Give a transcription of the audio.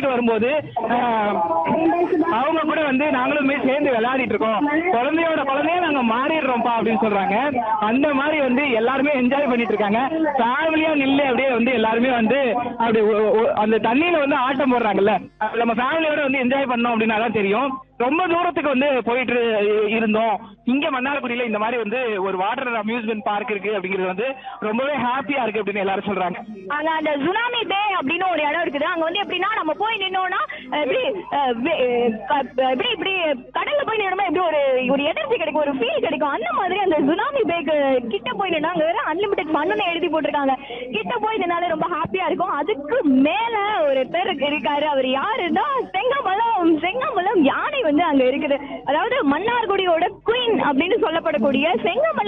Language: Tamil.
விளையாடிட்டு வரும்போது ஆஹ், அவங்க கூட வந்து நாங்களுமே சேர்ந்து விளையாடிட்டு இருக்கோம் குழந்தையோட குழந்தைய நாங்க மாறிடுறோம்ப்பா அப்படின்னு சொல்றாங்க அந்த மாதிரி வந்து எல்லாருமே என்ஜாய் பண்ணிட்டு இருக்காங்க ஃபேமிலியா நில்லு அப்படியே வந்து எல்லாருமே வந்து அப்படி ஒ- ஒ- அந்த தண்ணியில வந்து ஆட்டம் போடுறாங்கல்ல அது நம்ம ஃபேமிலியோட வந்து என்ஜாய் பண்ணோம் அப்படின்னா தான் தெரியும் ரொம்ப தூரத்துக்கு வந்து போயிட்டு இரு- இருந்தோம் இங்க மன்னார்குடியில இந்த மாதிரி வந்து ஒரு வாட்டர் அம்யூஸ்மெண்ட் பார்க் இருக்கு அப்படிங்கிறது வந்து ரொம்பவே ஹாப்பியா இருக்கு அப்படின்னு எல்லாரும் சொல்றாங்க அங்க அந்த சுனாமி பே அப்படின்னு ஒரு இடம் இருக்குது அங்க வந்து எப்படின்னா நம்ம போய் நின்னோம்னா அஹ், இப்படி அஹ், வே- அஹ், க- இப்படி இப்படி கடல்ல போய் நின்னோம்னா எப்படி ஒரு ஒரு எனர்ஜி கிடைக்கும் ஒரு ஃபீல் கிடைக்கும் அந்த மாதிரி அந்த சுனாமி பேக்கு கிட்ட போய் நின்னா அங்க வேற அன்லிமிட்டெட் ஃபன்னு எழுதி போட்டிருக்காங்க கிட்ட போய் நின்னாலே ரொம்ப ஹாப்பியா இருக்கும் அதுக்கு மேல ஒரு பேர் இருக்காரு அவர் யாருன்னா செங்கமலம் செங்கமலம் யானை வந்து அங்க இருக்குது அதாவது மன்னார்குடியோட குயின் அப்படின்னு சொல்லப்படக்கூடிய செங்கமலம்